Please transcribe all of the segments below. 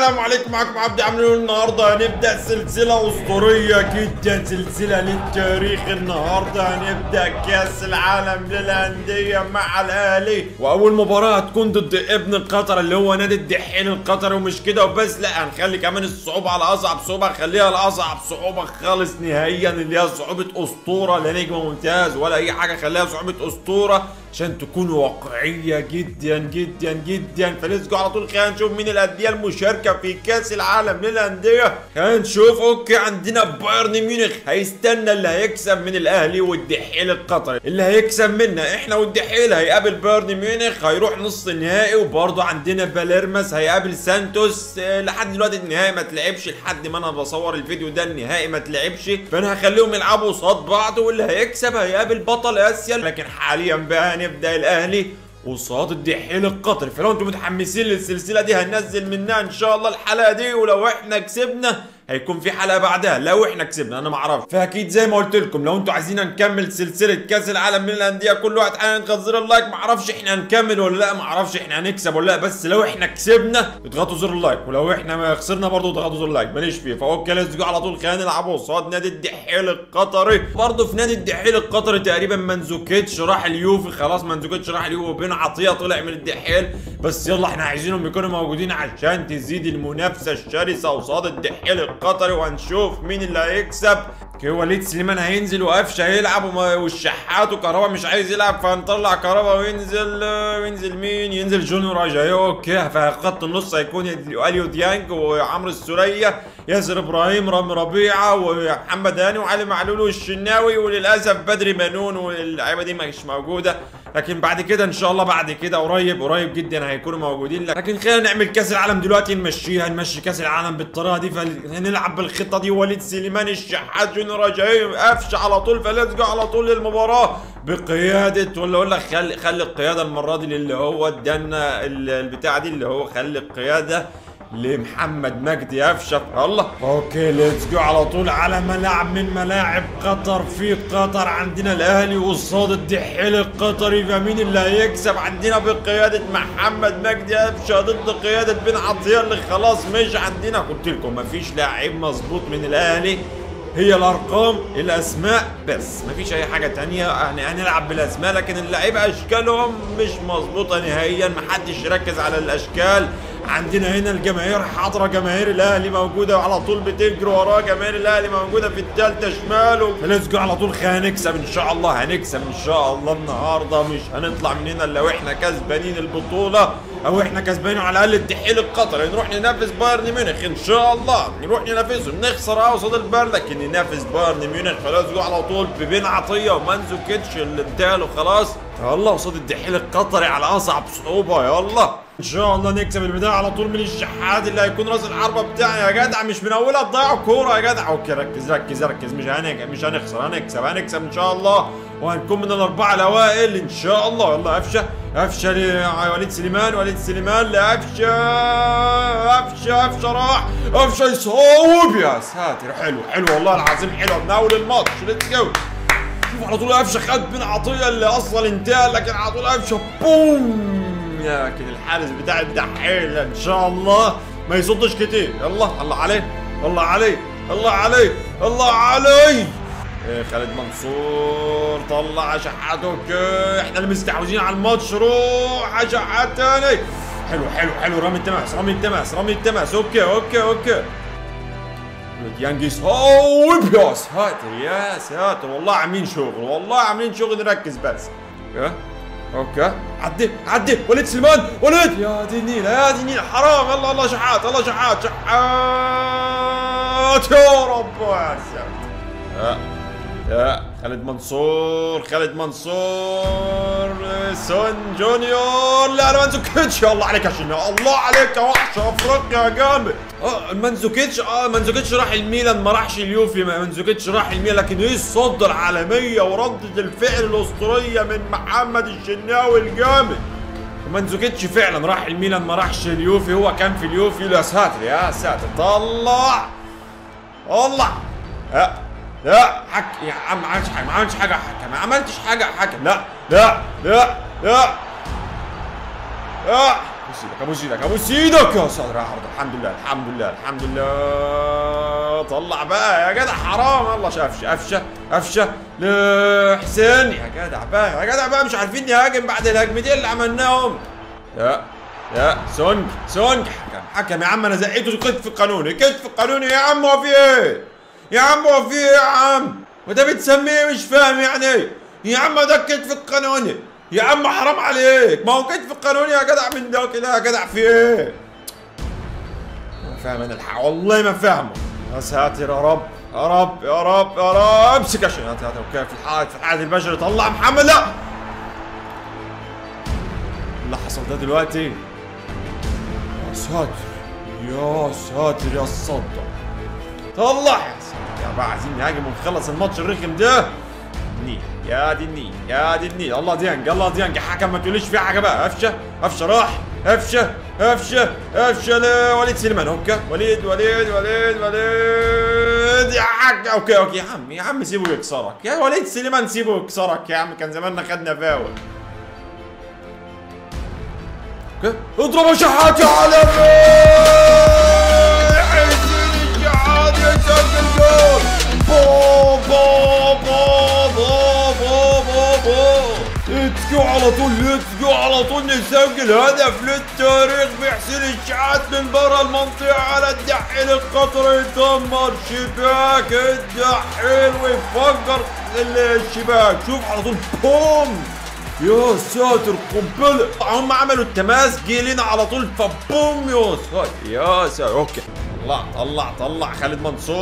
السلام عليكم معكم عبد عاملين النهارده هنبدا سلسله اسطوريه جدا سلسله للتاريخ النهارده هنبدا كاس العالم للانديه مع الاهلي واول مباراه هتكون ضد ابن قطر اللي هو نادي الدحيل القطري ومش كده وبس لا هنخلي كمان الصعوبه على اصعب صعوبه نخليها لاصعب صعوبه خالص نهائيا اللي هي صعوبه اسطوره لا نجم ممتاز ولا اي حاجه خليها صعوبه اسطوره عشان تكون واقعيه جدا جدا جدا فلسه على طول خلينا نشوف مين الانديه المشاركه في كاس العالم للانديه خلينا نشوف اوكي عندنا بايرن ميونخ هيستنى اللي هيكسب من الاهلي والدحيل القطري اللي هيكسب منا احنا والدحيل هيقابل بايرن ميونخ هيروح نص النهائي وبرضه عندنا باليرماس هيقابل سانتوس آه، لحد دلوقتي النهائي ما تلعبش لحد ما انا بصور الفيديو ده النهائي ما تلعبش فانا هخليهم يلعبوا قصاد بعض واللي هيكسب هيقابل بطل اسيا لكن حاليا بقى هنبدا الاهلي قصاد الدحيل القطري فلو انتم متحمسين للسلسله دي هننزل منها ان شاء الله الحلقه دي ولو احنا كسبنا هيكون في حلقه بعدها لو احنا كسبنا انا ما اعرفش فاكيد زي ما قلت لكم لو انتم عايزين نكمل سلسله كاس العالم من الانديه كل واحد حالا يضغط زر اللايك ما اعرفش احنا هنكمل ولا لا ما اعرفش احنا هنكسب ولا لا بس لو احنا كسبنا اضغطوا زر اللايك ولو احنا ما خسرنا برضه اضغطوا زر اللايك ماليش فيه فاوكي ليتس جو على طول خلينا نلعب قصاد نادي الدحيل القطري برضه في نادي الدحيل القطري تقريبا منزوكيتش راح اليوفي خلاص منزوكيتش راح اليوفي وبن عطيه طلع من الدحيل بس يلا احنا عايزينهم يكونوا موجودين عشان تزيد المنافسه الشرسه قصاد الدحيل القطري وهنشوف مين اللي هيكسب اوكي وليد سليمان هينزل وقفشه هيلعب وما- والشحات وكهربا مش عايز يلعب فهنطلع كهربا وينزل آه، وينزل مين ينزل جونيور اجاي اوكي فخط النص هيكون اليو ديانج وعمرو السوليه ياسر ابراهيم رامي ربيعه ومحمد هاني وعلي معلول والشناوي وللاسف بدري بنون واللعيبه دي مش موجوده لكن بعد كده ان شاء الله بعد كده قريب قريب جدا هيكونوا موجودين لكن خلينا نعمل كاس العالم دلوقتي نمشيها نمشي كاس العالم بالطريقه دي فنلعب بالخطه دي وليد سليمان الشحات جونيور جاي قفش على طول فليتس جو على طول للمباراه بقياده ولا اقول لك خلي خلي القياده المره دي اللي هو ادانا ال- البتاع دي اللي هو خلي القياده لمحمد مجدي افشخ الله اوكي ليتس جو على طول على ملاعب من ملاعب قطر في قطر عندنا الاهلي قصاد الدحيل القطري فمين اللي هيكسب عندنا بقياده محمد مجدي افشخ ضد قياده بن عطيه اللي خلاص مش عندنا قلت لكم مفيش لاعب مظبوط من الاهلي هي الارقام الاسماء بس مفيش اي حاجه تانية يعني هنلعب بالاسماء لكن اللعيبه اشكالهم مش مظبوطه نهائيا محدش يركز على الاشكال عندنا هنا الجماهير حاضره جماهير الاهلي موجوده وعلى طول بتجري وراه جماهير الاهلي موجوده في الثالثه شمال فليتس جو على طول خلينا نكسب ان شاء الله هنكسب ان شاء الله النهارده مش هنطلع من هنا الا واحنا كسبانين البطوله او احنا كسبانين على الاقل الدحيل القطري نروح ننافس بايرن ميونخ ان شاء الله نروح ننافسهم نخسر اه قصاد البايرن لكن ننافس بايرن ميونخ خلاص جو على طول ببن عطيه ومانزوكيتش اللي اداله خلاص يلا قصاد الدحيل القطري على اصعب صعوبه يلا ان شاء الله نكسب البدايه على طول من الشحات اللي هيكون راس الحربه بتاعي يا جدع مش من اولها تضيعوا كوره يا جدع اوكي ركز ركز ركز مش هنك مش هنخسر هنكسب هنكسب ان شاء الله وهنكون من الاربعه الاوائل ان شاء الله يلا قفشه قفشه لوليد سليمان وليد سليمان لقفشه قفشه قفشه راح قفشه يصوب يا ساتر حلو حلو والله العظيم حلو من اول الماتش ليتس جو شوف على طول قفشه خد بن عطيه اللي اصلا انتهى لكن على طول قفشه بوم لكن الحارس بتاع الدحيل ان شاء الله ما يصدش كتير يلا الله عليه الله عليه الله عليه الله عليه إيه خالد منصور طلع شحات اوكي احنا اللي مستحوذين على الماتش روح شحات تاني حلو حلو حلو رامي التماس رامي التماس رامي التماس اوكي اوكي اوكي يانجي صوب يا ساتر يا ساتر والله عاملين شغل والله عاملين شغل نركز بس اوكي اوكي عدي عدي وليد سليمان وليد يا دي النيل يا دي النيل حرام يلا الله شحات الله شحات شحات يا رب يا ساتر يا يا خالد منصور خالد منصور سون جونيور لا لا منزوكيتش الله عليك يا شنو الله عليك يا وحش افريقيا يا جامد اه منزوكيتش اه منزوكيتش راح الميلان ما راحش اليوفي منزوكيتش راح الميلان لكن ايه الصدة العالمية وردة الفعل الاسطورية من محمد الشناوي الجامد منزوكيتش فعلا راح الميلان ما راحش اليوفي هو كان في اليوفي يا ساتر يا ساتر طلع طلع لا لا حك يا عم ما عملتش حاجه ما عملتش حاجه يا حكم ما عملتش حاجه يا حكم لا لا لا لا لا ابوس ايدك ابوس ايدك ابوس ايدك يا ساتر يا عرض الحمد لله الحمد لله الحمد لله طلع بقى يا جدع حرام الله قفشه قفشه قفشه لحسين يا جدع بقى يا جدع بقى مش عارفين نهاجم بعد الهجمتين اللي عملناهم يا يا سونج سونج حكم حكم يا عم انا زقيته كتف قانوني كتف قانوني يا عم هو في ايه يا عم هو في ايه يا عم وده بتسميه مش فاهم يعني يا عم ده الكتف القانوني يا عم حرام عليك ما هو كتف القانوني يا جدع من ده كده يا جدع في ايه ما فاهم انا الحق والله ما فاهمه يا ساتر يا رب يا رب يا رب يا رب امسك عشان هات هات اوكي في الحائط في الحائط البشري طلع محمد لا اللي حصل ده دلوقتي يا ساتر يا ساتر يا الصدى طلع يا ساتر يا بقى عايزين نهاجم ونخلص الماتش الرخم ده النيل يا دي النيل يا دي النيل الله ديانج الله ديانج حكم ما تقوليش في حاجه بقى قفشه قفشه راح قفشه قفشه قفشه لوليد سليمان اوكي وليد وليد وليد وليد يا حاج اوكي اوكي يا عم يا عم سيبه يكسرك يا وليد سليمان سيبه يكسرك يا عم كان زماننا خدنا فاول اوكي اضرب يا شحات يا عالمي حسين الشحات يسجل جول بو بو بو بو بو بو بو اتكو على طول اتكو على طول نسجل هدف للتاريخ بحسين الشحات من برا المنطقة على الدحيل القطري يدمر شباك الدحيل ويفجر الشباك شوف على طول بوم يا ساتر قنبلة هم عملوا التماس جه لنا على طول فبوم يا ساتر يا ساتر اوكي طلع طلع طلع خالد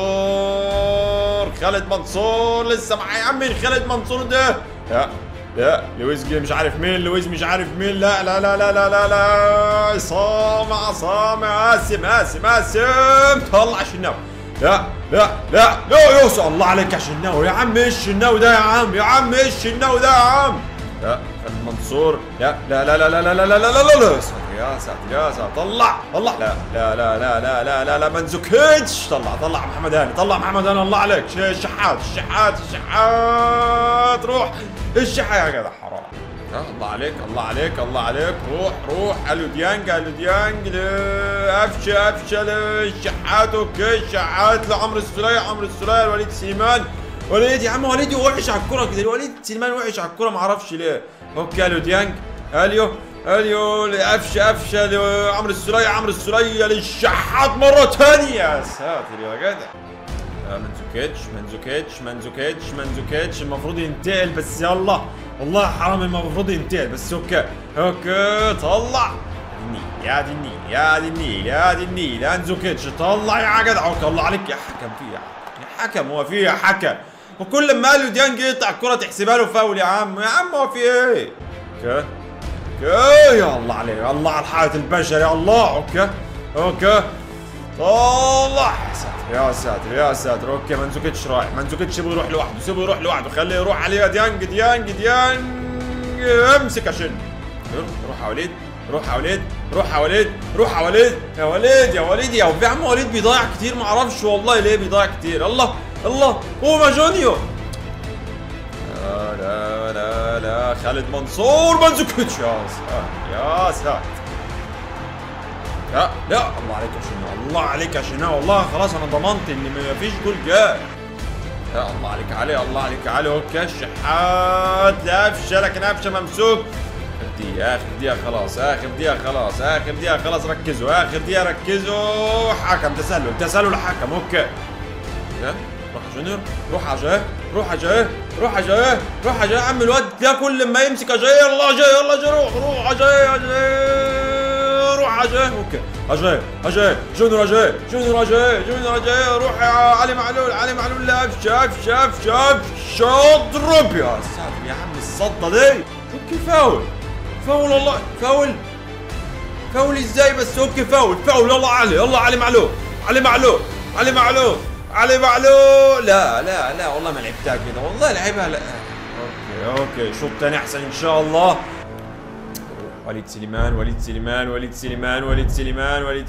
منصور خالد منصور لسه معايا يا عمي خالد منصور ده لا لا لويز جه مش عارف مين لويز مش عارف مين لا لا لا لا لا لا لا عصام عصام قاسم قاسم قاسم طلع الشناوي لا لا لا لا يوسف الله عليك يا شناوي يا عم ايش الشناوي ده يا عم يا عم ايش الشناوي ده يا عم لا خالد منصور لا لا لا لا لا لا لا لا لا لا لا لا يا ساتر يا ساتر طلع طلع لا لا لا لا لا لا لا لا منزوكيتش طلع طلع محمد هاني طلع محمد هاني الله عليك الشحات الشحات الشحات روح الشحات يا جدع حرام الله عليك الله عليك الله عليك روح روح الو ديانج الو ديانج افشه افشه الشحات اوكي الشحات لعمرو السوليه عمرو السوليه وليد سليمان وليد يا عم وليد وحش على الكرة كده وليد سليمان وحش على الكرة معرفش ليه اوكي الو ديانج اليو اليو لقفشه قفشه لعمرو السوليه عمرو السوليه للشحات مرة ثانية يا ساتر يا جدع منزوكيتش منزوكيتش منزوكيتش منزوكيتش المفروض ينتقل بس يلا والله حرام المفروض ينتقل بس اوكي اوكي طلع النيل يا دي النيل يا دي النيل يا دي النيل انزوكيتش طلع يا جدع اوكي الله عليك يا حكم في يا حكم هو في يا حكم وكل ما قالوا ديانج يقطع الكرة تحسبها له فاول يا عم يا عم هو في ايه؟ اوكي اوكي يا الله عليك يا الله على الحائط البشري يا الله اوكي اوكي طلع يا ساتر يا ساتر يا ساتر اوكي منزوكيتش رايح منزوكيتش سيبه يروح لوحده سيبه يروح لوحده خليه يروح عليه ديانج ديانج ديانج امسك يا شن روح يا وليد روح يا وليد روح يا وليد روح يا وليد يا وليد يا وليد يا يا عم وليد بيضيع كتير ما اعرفش والله ليه بيضيع كتير الله الله هو جونيو لا لا لا لا خالد منصور منزوكيتش يا ساتر يا ساتر لا لا الله عليك يا شناوي الله عليك يا شناوي والله خلاص انا ضمنت ان ما فيش جول جاي يا الله عليك علي الله عليك علي اوكي الشحات لا قفشه لكن قفشه ممسوك دقيقة اخر دقيقة خلاص اخر دقيقة خلاص اخر دقيقة خلاص ركزوا اخر دقيقة ركزوا حكم تسلل تسلل حكم اوكي روح يا جونيور روح يا جاي روح يا جاي روح يا جاي روح يا جاي عم الواد ده كل ما يمسك يا جاي يلا يا جاي يلا يا جاي روح روح يا جاي يا جاي روح يا جاي اوكي يا جاي يا جاي جونيور يا جاي جونيور يا جاي جونيور يا جاي روح يا علي معلول علي معلول لا افشه افشه افشه افشه اضرب يا ساتر يا عم الصدة دي اوكي فاول فاول والله فاول فاول ازاي بس اوكي فاول فاول يلا علي يلا علي معلول علي معلول علي معلول علي معلول لا لا لا والله ما لعبتها كده والله لعبها لا اوكي اوكي شوط ثاني احسن ان شاء الله وليد سليمان وليد سليمان وليد سليمان وليد سليمان وليد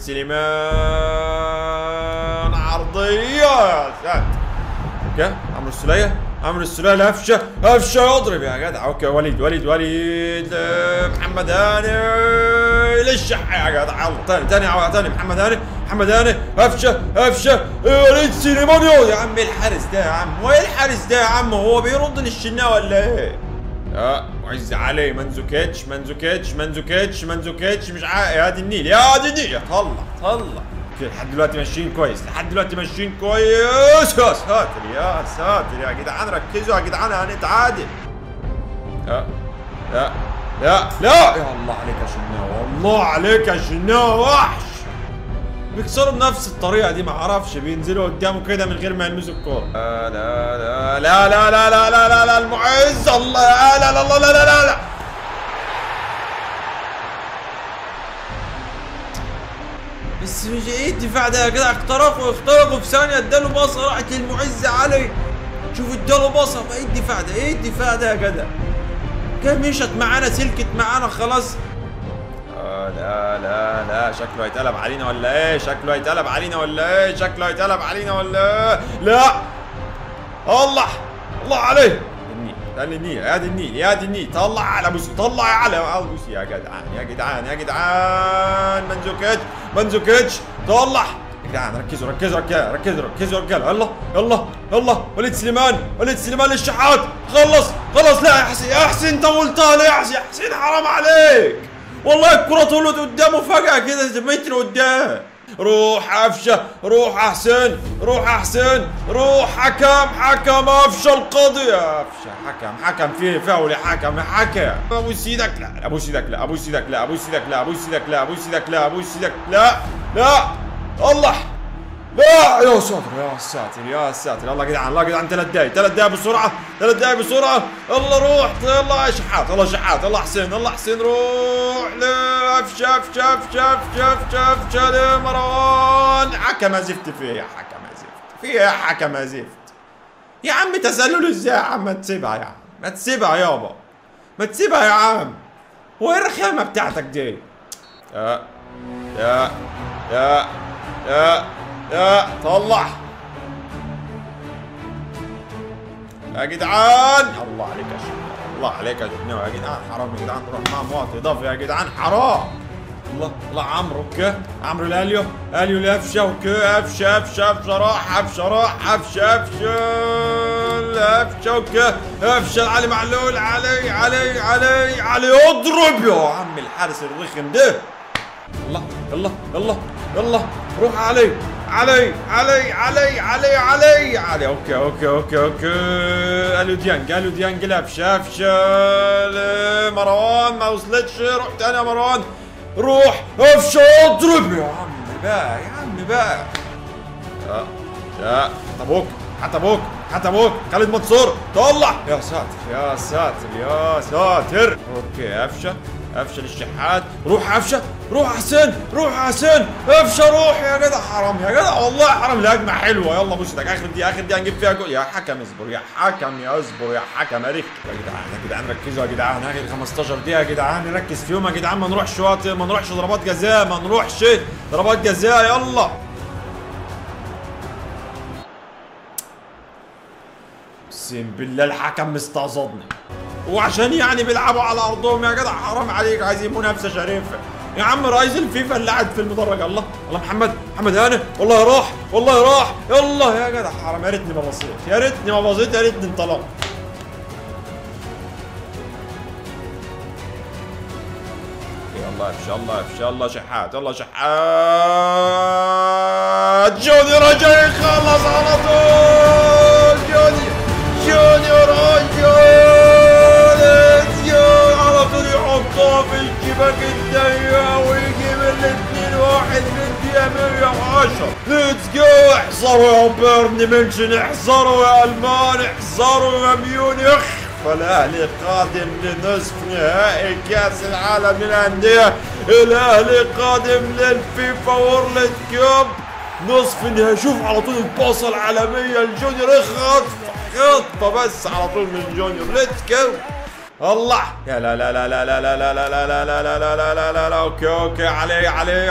سليمان عرضية يا ساتر اوكي عمرو السولية عمرو السلالة هفشة هفشة اضرب يا جدع اوكي وليد وليد وليد آه، محمد هاني للشح يا جدع يلا تاني تاني تاني محمد هاني محمد هاني هفشة هفشة آه، وليد سليمانيو يا عم ايه الحارس ده يا عم هو ايه الحارس ده يا عم هو بيرد للشناوي ولا ايه؟ اه معز علي منزوكيتش منزوكيتش منزوكيتش منزوكيتش مش عارف يا دي النيل يا دي النيل طلع طلع اوكي لحد دلوقتي ماشيين كويس لحد دلوقتي ماشيين كويس يا ساتر يا ساتر يا جدعان ركزوا يا جدعان هنتعادل لا لا لا لا يا الله عليك يا شناوي الله عليك يا شناوي وحش بيكسروا بنفس الطريقه دي ما اعرفش بينزلوا قدامه كده من غير ما يلمسوا الكوره لا لا لا لا لا لا لا لا لا المعز الله لا لا لا لا لا لا لا بس مش ايه الدفاع ده يا جدع اخترقوا اخترقوا في ثانيه اداله باصه راحت للمعز علي شوف اداله باصه ايه الدفاع ده ايه الدفاع ده يا جدع كان مشت معانا سلكت معانا خلاص آه لا لا لا شكله هيتقلب علينا ولا ايه شكله هيتقلب علينا ولا ايه شكله هيتقلب علينا ولا ايه لا الله الله عليه النيل ده النيل يا دي النيل يا دي النيل طلع على بوسي طلع على على بوسي يا جدعان يا جدعان يا جدعان منزوكيتش منزوكيتش طلع يا جدعان ركزوا ركزوا ركزوا ركزوا ركزوا رجاله يلا يلا يلا وليد سليمان وليد سليمان للشحات خلص خلص لا يا حسين يا حسين طولتها ليه يا حسين يا حسين حرام عليك والله الكرة طولت قدامه فجأة كده متر قدام روح افشة روح احسن روح احسن روح حكم حكم افشة القاضي افشة حكم حكم فيه فاول يا حكم يا حكم ابو سيدك لا ابو سيدك لا ابو سيدك لا ابو سيدك لا ابو سيدك لا ابو سيدك لا ابو سيدك لا لا الله لا يا ساتر يا ساتر يا ساتر يلا يا جدعان يلا يا جدعان ثلاث دقايق ثلاث دقايق بسرعة ثلاث دقايق بسرعة يلا روح يلا يا شحات يلا شحات يلا حسين يلا حسين روح لف شف شف شف شف شف شف لمروان حكم زفت فيه يا حكم زفت فيه يا حكم زفت يا عم تسلل ازاي يا عم ما تسيبها يا عم ما تسيبها يابا ما تسيبها يا عم هو ايه الرخامة بتاعتك دي يا يا يا يا يا طلع يا جدعان الله عليك يا شنو الله عليك يا شنو يا جدعان حرام يا جدعان نروح مع مواد اضافي يا جدعان حرام الله الله عمرو اوكي عمرو لاليو اليو لافشه اوكي افشه افشه افشه راح افشه راح افشه افشه افشه اوكي افشه علي معلول علي علي علي علي اضرب يا عم الحارس الرخم ده يلا يلا يلا يلا روح علي علي علي علي علي علي علي اوكي اوكي اوكي اوكي الو ديانج الو ديانج لعب شاف شال مروان ما وصلتش روح تاني يا مروان روح افشل اضرب يا عم بقى يا عم بقى يا يا حتى ابوك حتى ابوك حتى ابوك خالد منصور طلع يا ساتر يا ساتر يا ساتر اوكي افشه افشه للشحات روح افشه روح حسين روح حسين افشه روح يا جدع حرام يا جدع والله حرام الهجمه حلوه يلا بص ده اخر دي اخر دي هنجيب فيها جول يا حكم اصبر يا حكم يا اصبر يا حكم عرفت يا جدعان يا جدعان ركزوا يا جدعان اخر 15 دقيقه يا جدعان نركز فيهم يا جدعان ما نروحش وقت ما نروحش ضربات جزاء ما نروحش ضربات جزاء يلا اقسم بالله الحكم مستقصدني وعشان يعني بيلعبوا على ارضهم يا جدع حرام عليك عايزين منافسه شريفه يا عم رئيس الفيفا اللي قاعد في المدرج الله الله محمد محمد هاني والله راح والله راح يلا يا جدع حرام يا ريتني ما بصيت يا ريتني ما بصيت يا ريتني انطلقت يلا ان شاء الله ان شاء الله شحات يلا شحات جوني رجع يخلص على طول جوني جوني رجع على طول يحطها في الشباك الضيق ويجيب الاثنين واحد في الدقيقة 110 ليتس جو احذروا يا بيرن منشن احذروا يا المان احذروا يا ميونخ فالاهلي قادم لنصف نهائي كاس العالم للانديه الاهلي قادم للفيفا وورلد كوب نصف النهائي شوف على طول الباصه العالميه الجونيور خط خطه بس على طول من جونيور ليتس جو الله يا لا لا لا لا لا لا لا لا لا لا لا لا لا لا لا لا اوكي اوكي علي علي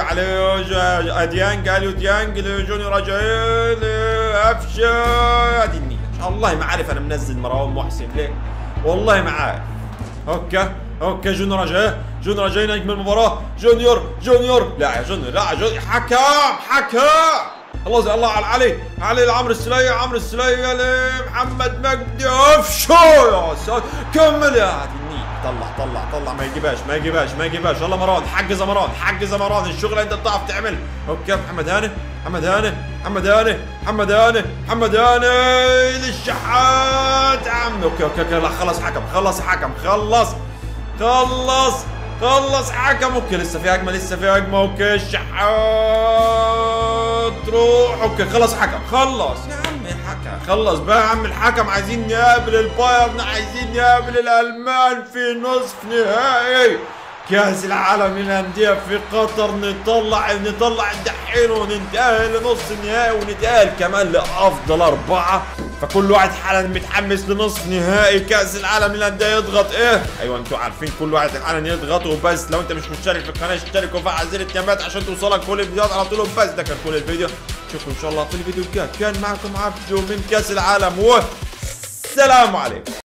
علي ديانج اليو ديانج جونيور رجعي افشا ادي النيل والله ما عارف انا منزل مروان محسن ليه والله ما عارف اوكي اوكي جونيور جاي جونيور جاي نجم المباراة جونيور جونيور لا يا جونيور لا يا جونيور حكم حكم الله زي الله على علي علي لعمرو السلية عمرو السلية لمحمد مجدي افشو يا ساتر كمل يا عادي النيل طلع طلع طلع ما يجيبهاش ما يجيبهاش ما يجيبهاش يلا مروان حجز يا مروان حجز يا مروان الشغل انت بتعرف تعمل اوكي محمد هاني محمد هاني محمد هاني محمد هاني محمد هاني للشحات عم اوكي اوكي اوكي لا خلص حكم خلص حكم خلص خلص خلص حكم اوكي لسه في هجمه لسه في هجمه اوكي الشحات روح اوكي خلص حكم خلص يا عمي حكم خلص بقى يا عم الحكم عايزين نقابل البايرن عايزين نقابل الالمان في نصف نهائي كاس العالم للانديه في قطر نطلع نطلع الدحين وننتقل لنص النهائي ونتقل كمان لافضل اربعه فكل واحد حالا متحمس لنصف نهائي كاس العالم للانديه يضغط ايه ايوه انتوا عارفين كل واحد حالا يضغط وبس لو انت مش مشترك في القناه اشترك وفعل زر التنبيهات عشان توصلك كل الفيديوهات على طول بس ده كان كل الفيديو نشوفكم ان شاء الله في الفيديو الجاي كان معكم عبدو من كاس العالم والسلام عليكم